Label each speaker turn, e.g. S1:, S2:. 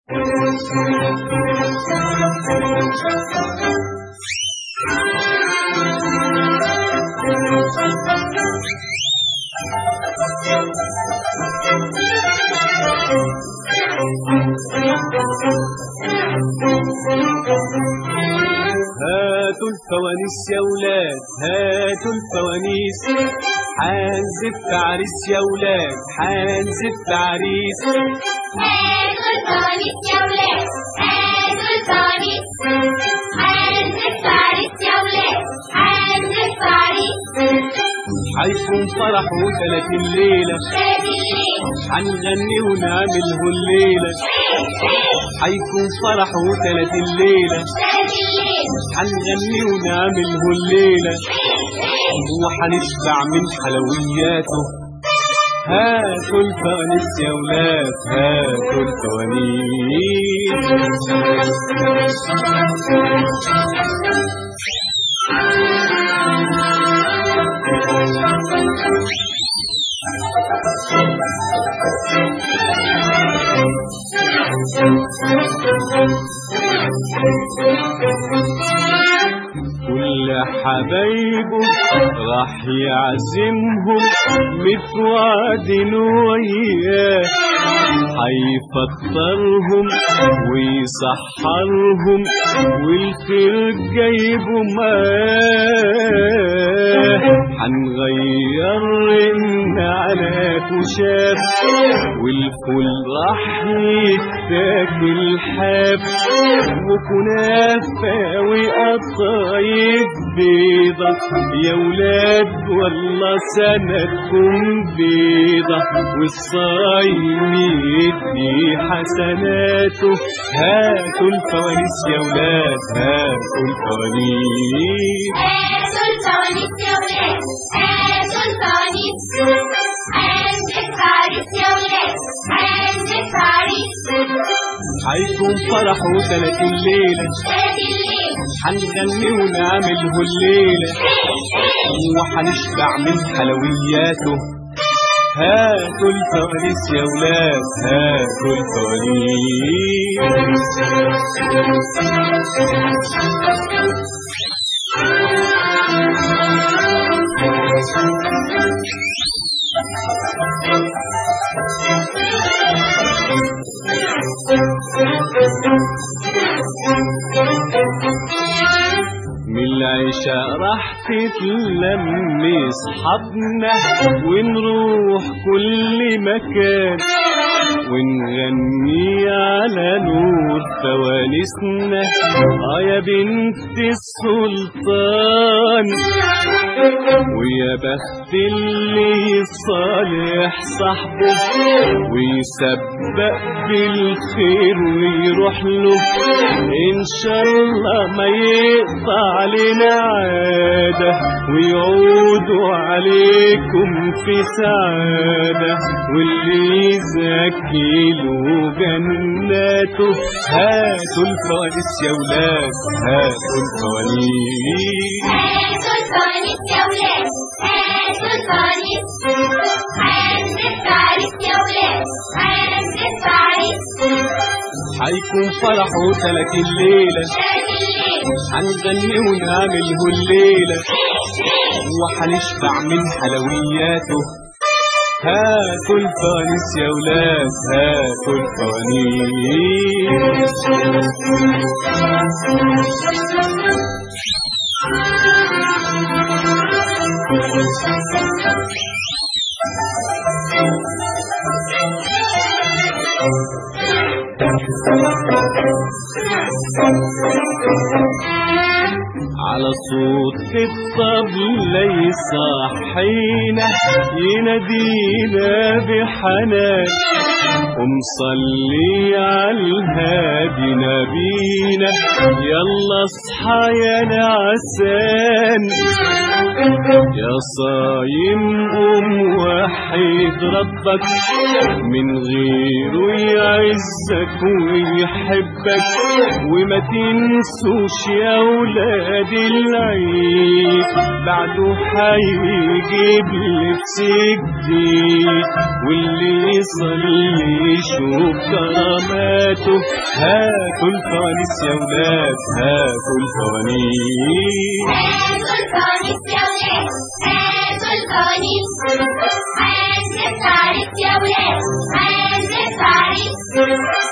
S1: هاتوا الفوانيس يا ولاد هاتوا الفوانيس حنزف عريس يا ولاد حنزف عريس
S2: هاتوا الفوانيس يا ولاد هاتوا الفوانيس هنزف عريس يا ولاد هنزف عريس
S1: حيكون فرح وثلاثين ليلة حنغني ونعمله الليلة حيكون فرح وثلاثين ليلة حنغني ونعمله الليلة وحنشبع من حلوياته هاتوا الفوانيس يا ولاد هاتوا الفوانيس كل حبايبه راح يعزمهم متوعد وياه هيفطرهم ويسحرهم والخير جايبه معاه هنغير النعلات وشاف والفول راح يتاكل حاف وكنافة وقطايف بيضة يا ولاد والله سنتكم بيضة والصايم يدي حسناته هاتوا الفوانيس يا ولاد هاتوا الفوانيس
S2: هاتوا الفوانيس يا ولاد هاتوا الفوانيس هنزف عريس يا ولاد هنزف عريس
S1: هيكون فرح وثلاثين ليلة حنغني ونعمله الليلة وحنشبع من حلوياته هاتوا الفوانيس يا ولاد هاتوا من العشاء راح تتلم اصحابنا ونروح كل مكان ونغني على نور فوانيسنا اه يا بنت السلطان ويا بخت اللي صالح صاحبه ويسبق بالخير ويروح له ان شاء الله ما يقطع علينا عادة ويعودوا عليكم في سعادة واللي يزكي له جناته هاتوا الفوانيس يا ولاد هاتوا الفوانيس
S2: هاتوا الفوانيس يا ولاد هاتوا الفوانيس هنزف عريس يا ولاد هنزف عريس
S1: هيكون فرح وثلاثين ليلة هنغني ونعمله الليلة وحنشبع من حلوياته هاتوا الفوانيس يا ولاد هاتوا على صوت الطبلة يصحينا ينادينا بحنان ومصلي على الهادي بينا يلا اصحى يا نعسان يا صايم قوم وحيد ربك من غيره يعزك ويحبك وما تنسوش يا ولاد العيد بعده هيجيب لبس جديد واللي يصلي يشوف كراماته هاتوا الفوانيس يا ولاد هاتوا الفوانيس
S2: هاتوا الفوانيس يا ولاد هاتوا الفوانيس هات التعريس يا ولاد هات التعريس